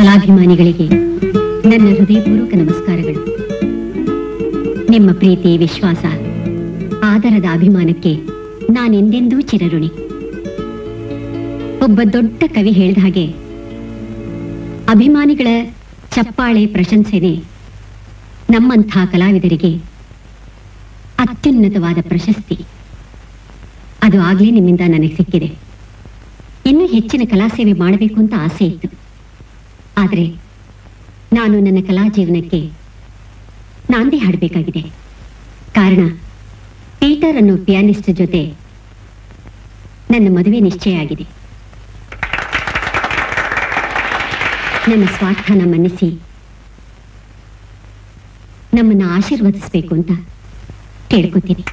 ಕಲಾಭಿಮಾನಿಗಳಿಗೆ ನನ್ನ ಹೃದಯಪೂರ್ವಕ ನಮಸ್ಕಾರಗಳು ನಿಮ್ಮ ಪ್ರೀತಿ ವಿಶ್ವಾಸ ಆದರದ ಅಭಿಮಾನಕ್ಕೆ ನಾನೆಂದೆಂದೂ ಚಿರಋಣಿ ಒಬ್ಬ ದೊಡ್ಡ ಕವಿ ಹೇಳಿದ ಹಾಗೆ ಅಭಿಮಾನಿಗಳ ಚಪ್ಪಾಳೆ ಪ್ರಶಂಸೆನೆ ನಮ್ಮಂಥ ಕಲಾವಿದರಿಗೆ ಅತ್ಯುನ್ನತವಾದ ಪ್ರಶಸ್ತಿ ಅದು ಆಗ್ಲೇ ನಿಮ್ಮಿಂದ ನನಗೆ ಸಿಕ್ಕಿದೆ ಇನ್ನೂ ಹೆಚ್ಚಿನ ಕಲಾ ಸೇವೆ ಮಾಡಬೇಕು ಅಂತ ಆಸೆ ಇತ್ತು ಆದರೆ ನಾನು ನನ್ನ ಕಲಾ ಜೀವನಕ್ಕೆ ನಾಂದಿ ಹಾಡಬೇಕಾಗಿದೆ ಕಾರಣ ಪೀಟರ್ ಅನ್ನೋ ಪಿಯಾನಿಸ್ಟ್ ಜೊತೆ ನನ್ನ ಮದುವೆ ನಿಶ್ಚಯ ಆಗಿದೆ ನನ್ನ ಸ್ವಾರ್ಥನ ಮನ್ನಿಸಿ ನಮ್ಮನ್ನು ಆಶೀರ್ವದಿಸಬೇಕು ಅಂತ ಕೇಳ್ಕೊತೀನಿ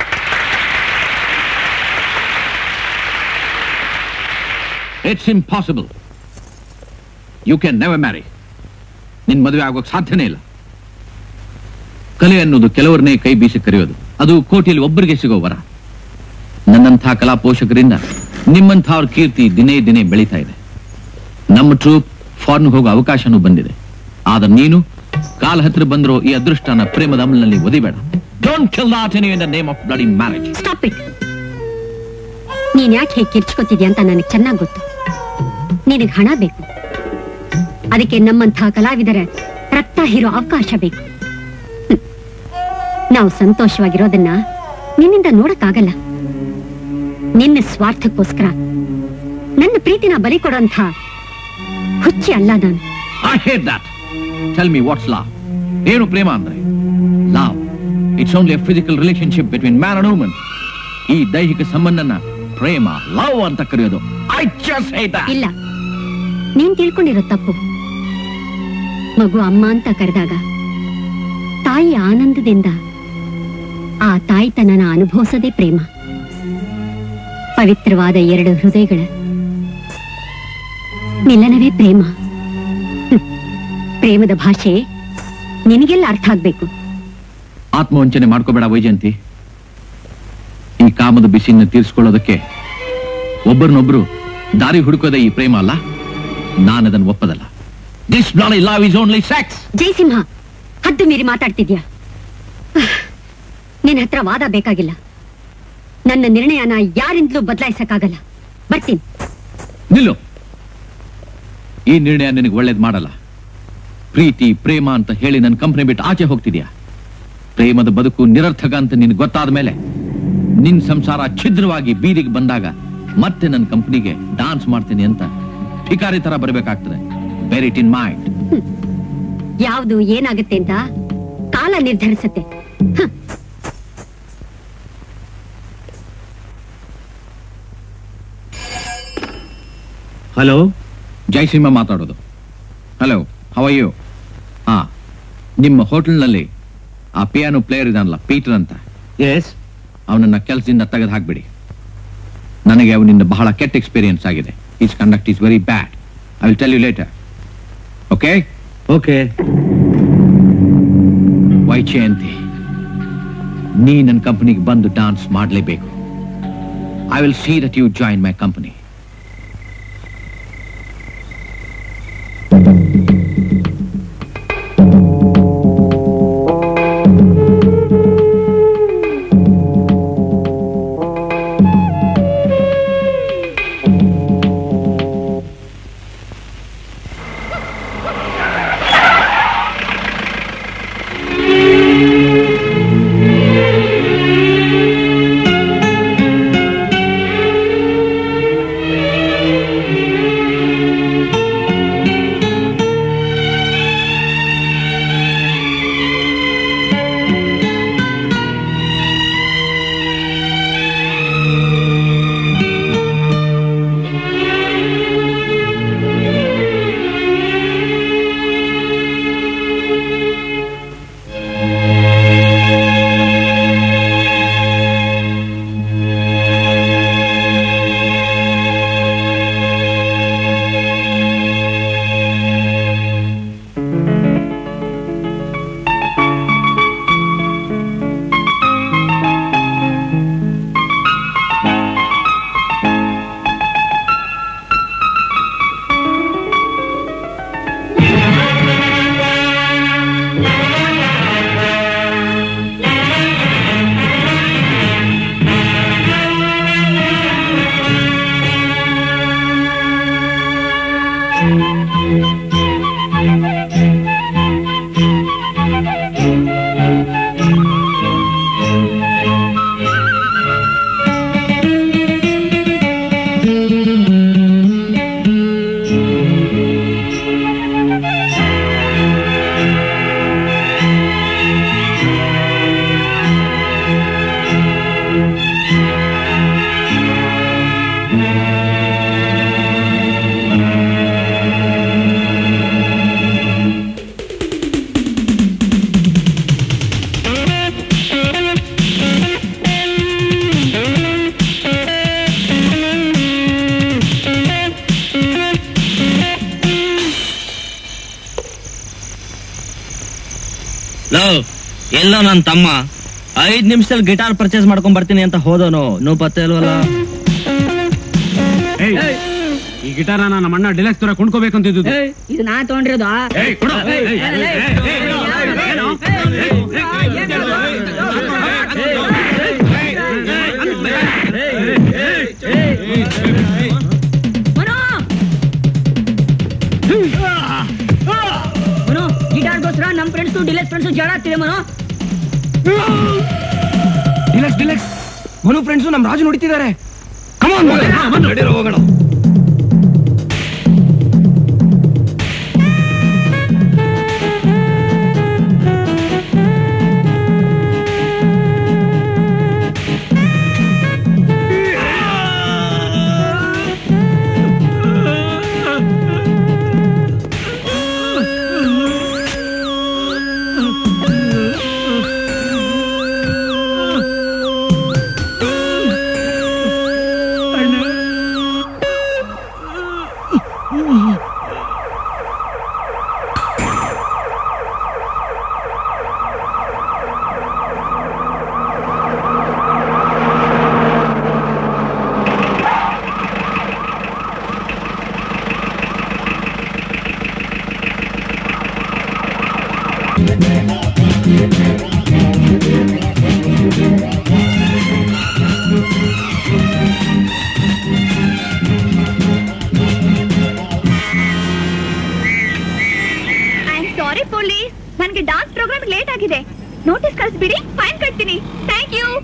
it's impossible you can never marry ನಿನ್ ಮದುವೆ ಆಗೋಕ್ ಸಾಧ್ಯನೇ ಇಲ್ಲ ಕಲೆ ಅನ್ನೋದು ಕೆಲವರನ್ನೇ ಕೈ ಬೀಸಿ ಕರೆಯೋದು ಅದು ಕೋಟಿಯಲ್ಲಿ ಒಬ್ಬರಿಗೆ ಸಿಗೋ ವರ ನನ್ನಂಥ ಕಲಾ ಪೋಷಕರಿಂದ ನಿಮ್ಮಂಥ ಅವ್ರ ಕೀರ್ತಿ ದಿನೇ ದಿನೇ ಬೆಳೀತಾ ಇದೆ ನಮ್ಮ ಟ್ರೂಪ್ ಫಾರಿನ್ ಹೋಗೋ ಅವಕಾಶನೂ ಬಂದಿದೆ ಆದ್ರೆ ನೀನು ಕಾಲ ಹತ್ರ ಬಂದಿರೋ ಈ ಅದೃಷ್ಟನ ಪ್ರೇಮದ ಅಮಲಿನಲ್ಲಿ ಒದಿಬೇಡ don't kill not in the name of bloody marriage stop it ನೀನ್ ಯಾಕೆ ಹೇಗೆ ಕಿರ್ಚ್ಕೋತಿದ್ಯಾ ಅಂತ ನನಗೆ ಚೆನ್ನಾಗಿ ಗೊತ್ತು ನಿನಗೆ ಹಣ ಬೇಕು ಅದಕ್ಕೆ ನಮ್ಮಂಥ ಕಲಾವಿದರ ರಕ್ತ ಹೀರೋ ಅವಕಾಶ ಬೇಕು ಹ್ಮ್. ನಾವು ಸಂತೋಷವಾಗಿರೋದನ್ನ ನಿನ್ನಿಂದ ನೋಡಕ್ಕಾಗಲ್ಲ ನಿನ್ನ ಸ್ವಾರ್ಥಕ್ಕೋಸ್ಕರ ನನ್ನ ಪ್ರೀತಿನ ಬಲಿ ಕೊಡೋಂಥ ಹುಚ್ಚಿ ಅಲ್ಲ ನಾನು I hate that. Tell me what's love? ಏನು ಪ್ರೇಮ ಅಂದ್ರೆ love it's only physical relationship between man and woman ಈ ದೈಹಿಕ ಸಂಬಂಧನ ಪ್ರೇಮ ಲವ್ ಅಂತ ಕರೆಯೋದು ಐ ಜಸ್ಟ್ ಹೇಟ್ ಇಲ್ಲ ನೀನ್ ತಿಳ್ಕೊಂಡಿರೋ ತಪ್ಪು ಮಗು ಅಮ್ಮ ಅಂತ ಕರೆದಾಗ ತಾಯಿ ಆನಂದದಿಂದ ಆ ತಾಯ್ತನನ ಅನುಭವಿಸದೇ ಪ್ರೇಮ ಪವಿತ್ರವಾದ ಎರಡು ಹೃದಯಗಳ ಮಿಲನವೇ ಪ್ರೇಮ ಹ್ಮ್. ಪ್ರೇಮದ ಭಾಷೆ ನಿನಗೆಲ್ಲ ಅರ್ಥ ಆಗ್ಬೇಕು ಆತ್ಮವಂಚನೆ ಮಾಡ್ಕೋಬೇಡ ವೈಜಯಂತಿ ಈ ಕಾಮದ ಬಿಸಿನ ತೀರಿಸ್ಕೊಳ್ಳೋದಕ್ಕೆ ಒಬ್ಬರನ್ನೊಬ್ರು ದಾರಿ ಹುಡುಕೋದೇ ಈ ಪ್ರೇಮ ಅಲ್ಲ ನಾನದನ್ನು ಒಪ್ಪದಲ್ಲ this bloody love is only sex Jayasimha ಹದ್ದು ಮೀರಿ ಮಾತಾಡ್ತಿದ್ಯಾ ನಿನ್ನ ಹತ್ರ ವಾದ ಬೇಕಾಗಿಲ್ಲ ನನ್ನ ನಿರ್ಣಯನ ಯಾರಿಂದಲೂ ಬದಲಾಯಿಸಕ್ಕಾಗಲ್ಲ ಬರ್ತೀನಿ ನಿಲ್ಲು ಈ ನಿರ್ಣಯ ನಿನಗೆ ಒಳ್ಳೇದ್ ಮಾಡಲ್ಲ ಪ್ರೀತಿ ಪ್ರೇಮ ಅಂತ ಹೇಳಿ ನನ್ನ ಕಂಪನಿ ಬಿಟ್ಟು ಆಚೆ ಹೋಗ್ತಿದ್ಯಾ ಪ್ರೇಮದ ಬದುಕು ನಿರರ್ಥಕ ಅಂತ ನಿನ್ಗೆ ಗೊತ್ತಾದ ಮೇಲೆ ನಿನ್ ಸಂಸಾರ ಛಿದ್ರವಾಗಿ ಬೀದಿಗೆ ಬಂದಾಗ ಮತ್ತೆ ನನ್ನ ಕಂಪನಿಗೆ ಡಾನ್ಸ್ ಮಾಡ್ತೀನಿ ಅಂತ ಭಿಕಾರಿ ತರ ಬರಬೇಕಾಗ್ತದೆ ಬೇರ್ ಇಟ್ ಇನ್ ಮೈಂಡ್ ಯಾವುದು ಏನಾಗುತ್ತೆ ಅಂತ ಕಾಲ ನಿರ್ಧರಿಸುತ್ತೆ ಹ. ಹಲೋ ಜಯಸಿಂಹ ಮಾತಾಡೋದು ಹಲೋ ಹವಯ್ಯೋ ಹಾ ನಿಮ್ಮ ಹೋಟೆಲ್ನಲ್ಲಿ ಆ ಪಿಯಾನೋ ಪ್ಲೇಯರ್ ಇದಾನಲ್ಲ ಪೀಟರ್ ಅಂತ ಎಸ್ ಅವನನ್ನ ಕೆಲಸದಿಂದ ತೆಗೆದು ಹಾಕ್ಬಿಡಿ ನನಗೆ ಅವನಿಂದ ಬಹಳ ಕೆಟ್ಟ ಎಕ್ಸ್ಪೀರಿಯನ್ಸ್ ಆಗಿದೆ his conduct is very bad I will tell you later okay okay Vyjayanthi ನೀ ನನ್ನ ಕಂಪನಿಗೆ ಬಂದು ಡಾನ್ಸ್ ಮಾಡಲೇಬೇಕು I will see that you join my company love ಎಲ್ಲೋ ನನ್ನ ತಮ್ಮ ಐದ್ ನಿಮಿಷದಲ್ಲಿ ಗಿಟಾರ್ ಪರ್ಚೇಸ್ ಮಾಡ್ಕೊಂಡ್ ಬರ್ತೀನಿ ಅಂತ ಹೋದೋನು ನೋ ಪತ್ತೆ ಇಲ್ವಲ್ಲ ಏಯ್, ಈ ಗಿಟಾರ ನಮ್ಮ ಅಣ್ಣ ಡಿಲೆಕ್ಸ್ ತರ ಕೊಂಡ್ಕೋಬೇಕಂತಿದ್ದು ಇದು ನಾ ತಗೊಂಡಿರೋದು ಮನು ಮನು ಗಿಟಾರ್ಗೋಸ್ಕರ ನಮ್ ಫ್ರೆಂಡ್ಸ್ ಡಿಲೆಕ್ಸ್ ಫ್ರೆಂಡ್ಸ್ ಜಡ ಆಗ್ತಿದೆ Manu deluxe deluxe Manu friends ನಮ್ ರಾಜು ನೋಡ್ತಿದ್ದಾರೆ ಹೋಗೋಣ ಐ ಆಮ್ ಸಾರಿ ಪೊಲೀಸ್ ನನಗೆ ಡಾನ್ಸ್ ಪ್ರೋಗ್ರಾಮ್ ಲೇಟ್ ಆಗಿದೆ ನೋಟಿಸ್ ಕಳಿಸ್ಬಿಡಿ ಫೈನ್ ಕಟ್ತೀನಿ ಥ್ಯಾಂಕ್ ಯು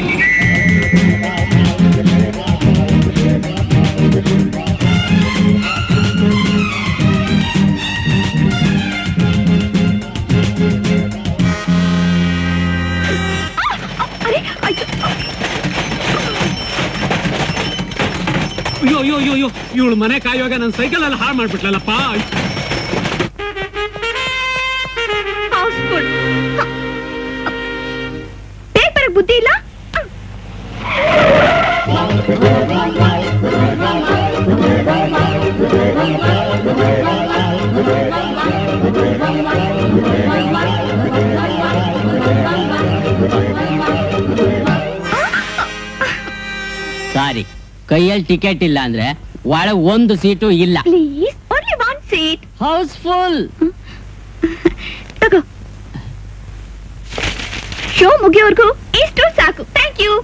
ಅರೆ ಅಯ್ಯೋ ಅಯ್ಯೋ ಅಯ್ಯೋ ಅಯ್ಯೋ ಅಯ್ಯೋ ಇವಳು ಮನೆ ಕಾಯುವಾಗ ನನ್ನ ಸೈಕಲ್ ಅಲ್ಲಿ ಹಾಳು ಮಾಡ್ಬಿಟ್ಲಲ್ಲಪ್ಪ ಹೌಸ್ಫುಲ್ ಪೇಪರ್ ಬುದ್ಧಿ ಇಲ್ಲ ಸಾರಿ ಕೈಯಲ್ಲಿ ಟಿಕೆಟ್ ಇಲ್ಲ ಅಂದ್ರೆ ಒಳಗ್ ಒಂದು ಸೀಟು ಇಲ್ಲ please only one seat housefull ತಗೋ ಶೋ ಮುಗಿಯೋವರೆಗೂ ಇಷ್ಟು ಸಾಕು ಥ್ಯಾಂಕ್ ಯು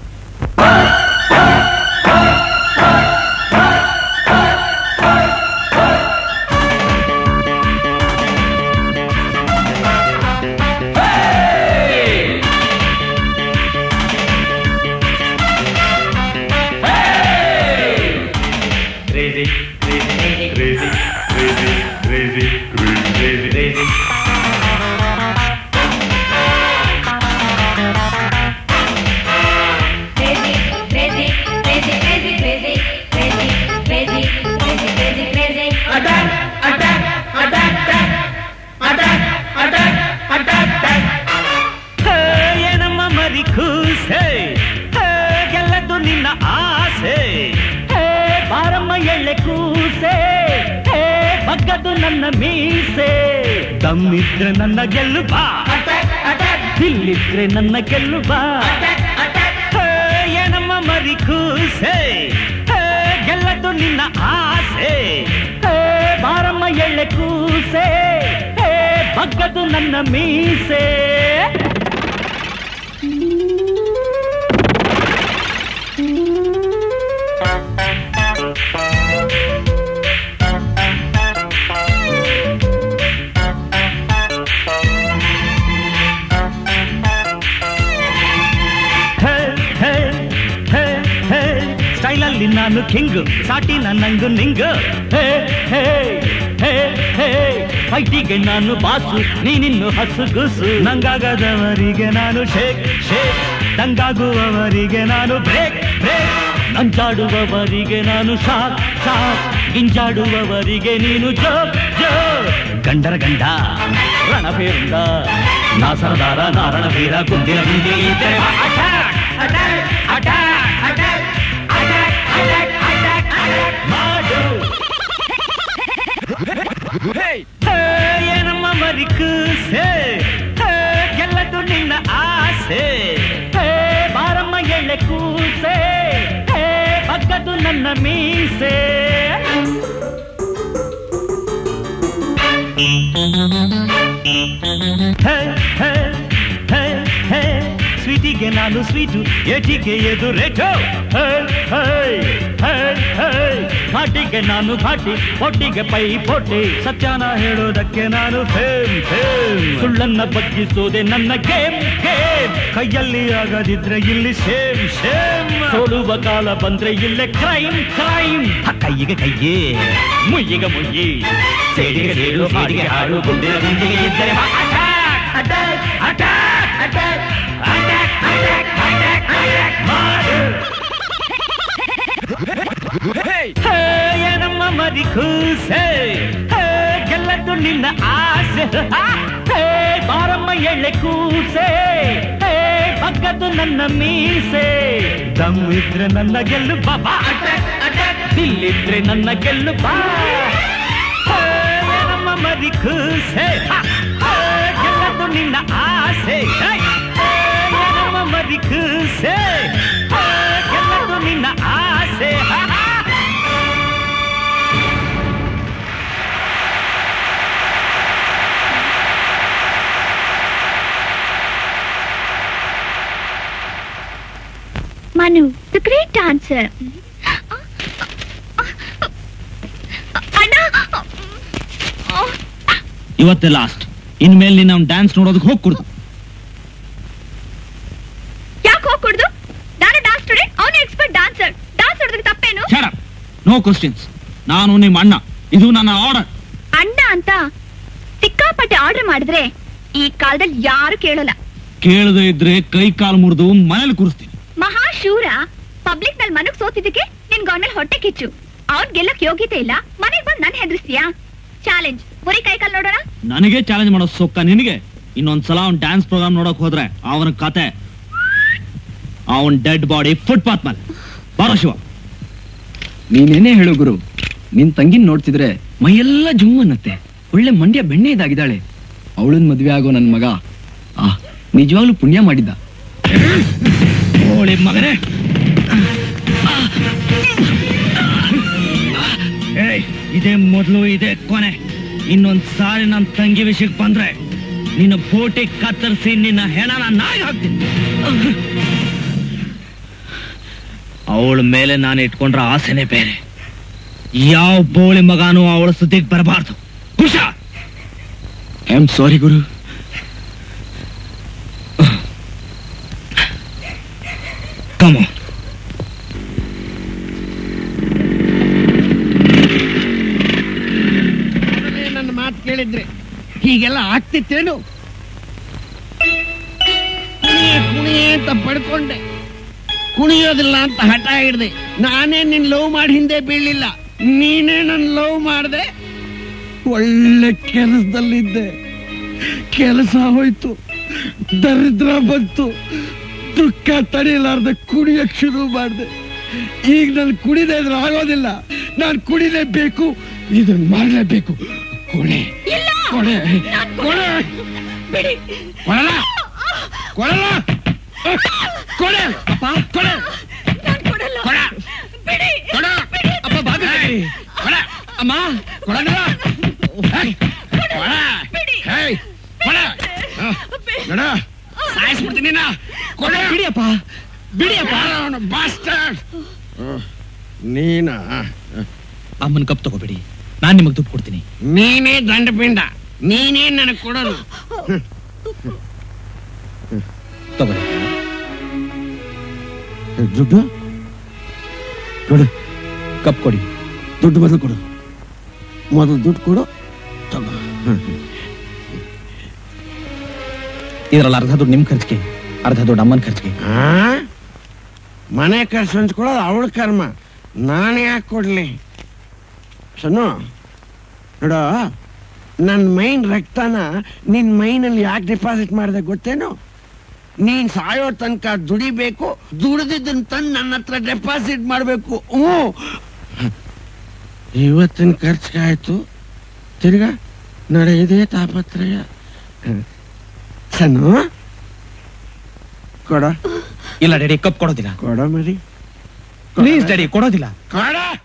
ಏನಮ್ಮ ಮರಿ ಕೂಸೆ ಹೇ, ಗೆಲ್ಲದು ನಿನ್ನ ಆಸೆ ಹೇ, ಬಾರಮ್ಮ ಎಳ್ಳೆ ಕೂಸೆ ಹೇ, ಬಗ್ಗದು ನನ್ನ ಮೀಸೆ ದಮ್ಮಿದ್ರೆ ನನ್ನ ಗೆಲ್ಲು ಬಾ ಇಲ್ಲಿದ್ರೆ ನನ್ನ ಗೆಲ್ಲು ಬಾ ಹೇ, ಏನಮ್ಮ ಮರಿ ಕೂಸೆ ಹೇ, ಗೆಲ್ಲದು ನಿನ್ನ ಆಸೆ ಹೇ, ಬಾರಮ್ಮ ಎಳ್ಳೆ ಕೂಸೆ ಹೇ, ಬಗ್ಗದು ನನ್ನ ಮೀಸೆ ಕಿಂಗ್ ಸಾಟಿ ನನ್ನಂಗು ನಿಂಗು ಹೇ ಹೇ ಹೇ ಹೇ ಫೈಟಿಗೆ ನಾನು ಬಾಸು ನೀನಿನ್ನು ಹಸು ಗುಸು ನಂಗಾಗದವರಿಗೆ ನಾನು ಶೇಕ್ ಶೇಕ್ ದಂಗಾಗುವವರಿಗೆ ನಾನು ಬ್ರೇಕ್ ಬ್ರೇಕ್ ನಂಜಾಡುವವರಿಗೆ ನಾನು ಶಾಕ್ ಶಾಕ್ ಗಿಂಜಾಡುವವರಿಗೆ ನೀನು ಜೋ ಜೋ ಗಂಡರ ಗಂಡ ರಣಭೇರುಂಡ ನಾ ಸರದಾರ ನಾರಣ ವೀರ ಗುಂಡಿನ ಗುಂಡಿ ಇದ್ದರೆ attack attack attack attack attack attack attack attack ಮಾಡು ಹೇ, ಏನಮ್ಮ ಮರಿ ಕೂಸೆ ಹೇ, ಗೆಲ್ಲದು ನಿನ್ನ ಆಸೆ ಹೇ, ಬಾರಮ್ಮ ಎಳ್ಳೆ ಕೂಸೆ ಹೇ, ಬಗ್ಗದು ನನ್ನ ಮೀಸೆ ಹೇ, ಹೇ, ಹೇ, ಹೇ, ಸ್ವೀಟಿಗೆ ನಾನು ಸ್ವೀಟು ಏಟಿಗೆ ಎದು ರೇಟು ಹೇ, ಹೇ, ಹೇ, ಹೇ, ಘಾಟಿಗೆ ನಾನು ಘಾಟಿ ಒಟ್ಟಿಗೆ ಪೈ ಪೋಟಿ ಸತ್ಯನ ಹೇಳೋದಕ್ಕೆ ನಾನು ಫೇಮ್ ಫೇಮ್ ಸುಳ್ಳನ್ನ ಬಗ್ಗಿಸೋದೆ ನನ್ನ ಗೇಮ್ ಗೇಮ್ ಕೈಯಲ್ಲಿ ಆಗದಿದ್ರೆ ಇಲ್ಲಿ ಸೇಮ್ ಸೇಮ್ ಸೋಲುವ ಕಾಲ ಬಂದ್ರೆ ಇಲ್ಲೇ ಕ್ರೈಮ್ ಕ್ರೈಮ್ ಕೈಗೆ ಕೈಯೇ ಮುಯ್ಯಿಗೆ ಮುಯ್ಯಿ ಸೇಡಿಗೆ ಸೇಡು ಹಾಡಿಗೆ ಹಾಡು ಗುಂಡಿನ ಗುಂಡಿಗೆ ಇದ್ದರೆ attack attack attack attack attack attack attack attack ಮಾಡು ಹೇ, ಏನಮ್ಮ ಮರಿ ಕೂಸೆ ಹೇ, ಗೆಲ್ಲದ್ದು ನಿನ್ನ ಆಸೆ ಹೇ, ಬಾರಮ್ಮ ಎಳ್ಳೆ ಕೂಸೆ ಹೇ, ಬಗ್ಗದ್ದು ನನ್ನ ಮೀಸೆ ದಮ್ ಇದ್ರೆ ನನ್ನ ಗೆಲ್ಲು ಬಾಬಾ ಅಟ್ಯಾಕ್ ಅಟ್ಯಾಕ್ ದಿಲ್ಲಿದ್ರೆ ನನ್ನ ಗೆಲ್ಲು ಬಾ ಹೇ, ಏನಮ್ಮ ಮರಿ ಕೂಸೆ ಹ, ಹೇ, ಗೆಲ್ಲದ್ದು ನಿನ್ನ ಆಸೆ ಹೇ, ಹೇ, ಏನಮ್ಮ ಮರಿ ಕೂಸೆ ಹೇ, ಗೆಲ್ಲದ್ದು ನಿನ್ನ ಆಸೆ ಹ, ಹ. Manu, the great dancer. ಅಣ್ಣ ಇವತ್ತೇ ಲಾಸ್ಟ್ ಇನ್ಮೇಲೆ ನೀನು ಅವ್ನು ಡ್ಯಾನ್ಸ್ ನೋಡೋದಕ್ಕೆ ಹೋಗಿ ಕೊಡ್ದು ಯಾಕೆ ಹೋಗ್ಕೊಡ್ದು ನಾನು ಡಾನ್ಸ್ ಸ್ಟೂಡೆಂಟ್ ಅವನು ಎಕ್ಸ್ಪರ್ಟ್ ಡಾನ್ಸರ್ ಡಾನ್ಸ್ ಹೊಡೆದಕ್ಕೆ ತಪ್ಪೇನು ನೋ ಕ್ವಶನ್ಸ್ ನಾನು ನಿಮ್ಮ ಅಣ್ಣ ಇದು ನನ್ನ ಆರ್ಡರ್ ಅಣ್ಣ ಅಂತ ಸಿಕ್ಕಾಪಟ್ಟೆ ಆರ್ಡರ್ ಮಾಡಿದ್ರೆ ಈ ಕಾಲದಲ್ಲಿ ಯಾರು ಕೇಳಲ್ಲ ಕೇಳದೆ ಇದ್ರೆ ಕೈ ಕಾಲು ಮುರಿದು ಮನೇಲಿ ಕೂರಿಸ್ತೀನಿ ಮಹಾಶೂರ ಪಬ್ಲಿಕ್ ನಲ್ಲಿ ಮನಗ್ ಸೋತಿದ್ದಕ್ಕೆ ನಿನ್ ಗೌನ್ ಮೇಲೆ ಹೊಟ್ಟೆ ಕಿಚ್ಚು ಅವ್ನ್ ಗೆಲ್ಲಕ್ ಯೋಗ್ಯತೆ ಇಲ್ಲ ಮನೆಗ್ ಬಂದ್ ನನ್ ಹೆದರ್ಸ್ತೀಯಾ ಚಾಲೆಂಜ್ ಬರೀ ಕೈ ಕಾಲ್ ನೋಡೋಣ ನನಗೆ ಚಾಲೆಂಜ್ ಮಾಡೋ ಸೊಕ್ಕ ನಿನಗೆ ಇನ್ನೊಂದ್ಸಲ ಅವ್ನ್ ಡ್ಯಾನ್ಸ್ ಪ್ರೋಗ್ರಾಮ್ ನೋಡಕ್ ಹೋದ್ರೆ ಅವನ ಕತೆ ಅವನ್ ಡೆಡ್ ಬಾಡಿ ಫುಟ್ಪಾತ್ ಮೇಲೆ ಬಾರೋ ಶಿವ ನೀನೇನೇ ಹೇಳು ಗುರು ನಿನ್ ತಂಗಿನ್ ನೋಡ್ತಿದ್ರೆ ಮೈಯೆಲ್ಲ ಜುಮ್ ಅನ್ನತ್ತೆ ಒಳ್ಳೆ ಮಂಡ್ಯ ಬೆಣ್ಣೆ ಇದಾಗಿದ್ದಾಳೆ ಅವಳನ್ ಮದ್ವೆ ಆಗೋ ನನ್ ಮಗ ಆ ನಿಜವಾಗ್ಲೂ ಪುಣ್ಯ ಮಾಡಿದ್ದ ಹೋಳಿ ಮಗನೇ ಏಯ್ ಇದೇ ಮೊದಲು ಇದೇ ಕೊನೆ ಇನ್ನೊಂದ್ ಸಾರಿ ನನ್ ತಂಗಿ ವಿಷಯಕ್ಕೆ ಬಂದ್ರೆ ನಿನ್ನ ಬೋಟಿ ಕತ್ತರಿಸಿ ನಿನ್ನ ಹೆಣನ ನಾಯಿ ಹಾಕ್ತೀನಿ ಅವಳ ಮೇಲೆ ನಾನು ಇಟ್ಕೊಂಡ್ರ ಆಸೆನೆ ಬೇರೆ ಯಾವ ಬೋಳಿ ಮಗಾನು ಅವಳ ಸುದ್ದಿಗೆ ಬರಬಾರ್ದು ಹುಷಾ ಐ ಆಮ್ ಸಾರಿ ಗುರು ಕಮ ನನ್ನ ಮಾತು ಕೇಳಿದ್ರೆ ಹೀಗೆಲ್ಲ ಆಗ್ತಿತ್ತೇನು ಕುಣಿಯ ಕುಣಿಯೇ ಅಂತ ಪಡ್ಕೊಂಡೆ ಕುಣಿಯೋದಿಲ್ಲ ಅಂತ ಹಠ ಹಿಡ್ದೆ ನಾನೇ ನಿನ್ ಲವ್ ಮಾಡಿ ಹಿಂದೆ ಬೀಳಿಲ್ಲ ನೀನೇ ನನ್ ಲವ್ ಮಾಡ್ದೆ ಒಳ್ಳೆ ಕೆಲಸದಲ್ಲಿದ್ದೆ ಕೆಲಸ ಹೋಯ್ತು ದರಿದ್ರ ಬಂತು ದುಃಖ ತಡೆಯಲಾರ್ದ ಕುಡಿಯಕ್ ಶುರು ಮಾಡ್ದೆ ಈಗ ನಾನು ಕುಡಿದೇ ಇದ್ರೆ ಆಗೋದಿಲ್ಲ ನಾನು ಕುಡಿಲೇಬೇಕು ಇದನ್ನ ಮಾಡಲೇಬೇಕು ಕೊಡೆ ಕೊಡೆ ಕೊಡೆ ಕೊಡಲ್ಲ ಕೊಡಲ್ಲ ಕೊಡೆ ಅಪ್ಪ ಕೊಡೆ ಕೊಡ ಕೊಡ ಅಪ್ಪ ಬಾಬಿ ಕೊಡ ಅಮ್ಮ ಕೊಡಲ್ಲ ಹೇಯ್, ಕೊಡ ಹೇಯ್, ಕೊಡ ಆ, ನೋಡ ಸಾಯಿಸ್ಬಿಡ್ತೀನಿ ನಾ ಕೊಡ ಬಿಡಿಯಪ್ಪ ಬಿಡಿಯಪ್ಪ ಬಾಸ್ಟರ್ ನೀನ ಅಮ್ಮನ ಕಪ್ ತಗೋಬೇಡಿ ನಾನ್ ನಿಮಗ್ ದುಡ್ಡು ಕೊಡ್ತೀನಿ ನೀನೇ ದಂಡಪಿಂಡ ನೀನೇ ನನಗೆ ಕೊಡೋದು ತಗೊಳ್ಳಿ ದುಡ್ಡು ಕೊಡು ಕಪ್ ಕೊಡಿ ದುಡ್ಡು ಮೊದಲು ಕೊಡು ಮೊದಲು ದುಡ್ಡು ಕೊಡು ತಗೋ ಇದ್ರಲ್ಲಿ ಅರ್ಧ ದುಡ್ಡು ನಿಮ್ ಖರ್ಚಿಗೆ ಅರ್ಧ ದುಡ್ಡು ಅಮ್ಮನ ಖರ್ಚಿಗೆ ಆ? ಮನೆ ಖರ್ಚು ಹಂಚ್ಕೊಳ್ಳೋದು ಅವಳ ಕರ್ಮ ನಾನು ಯಾಕೆ ಕೊಡ್ಲಿ ಸನ್ನು ನೋಡ ನನ್ನ ಮೈನ್ ರಕ್ತನ ನಿನ್ ಮೈನಲ್ಲಿ ಯಾಕೆ ಡಿಪಾಸಿಟ್ ಮಾಡಿದೆ ಗೊತ್ತೇನು ನೀನ್ ಸಾಯೋ ತನಕ ದುಡಿಬೇಕು ದುಡಿದಿದ್ದನ್ನ ತಂದು ನನ್ನ ಹತ್ರ ಡೆಪಾಸಿಟ್ ಮಾಡಬೇಕು ಹ್ಞೂ ಇವತ್ತಿನ ಖರ್ಚಿಗೆ ಆಯ್ತು ತಿರ್ಗಾ ನಡೆ ಇದೇ ತಾಪತ್ರಯ ಸನ್ನು ಕೊಡ ಇಲ್ಲ ಡ್ಯಾಡಿ ಕಪ್ ಕೊಡೋದಿಲ್ಲ ಕೊಡ ಮರಿ ಪ್ಲೀಸ್ ಡ್ಯಾಡಿ ಕೊಡೋದಿಲ್ಲ ಕೊಡ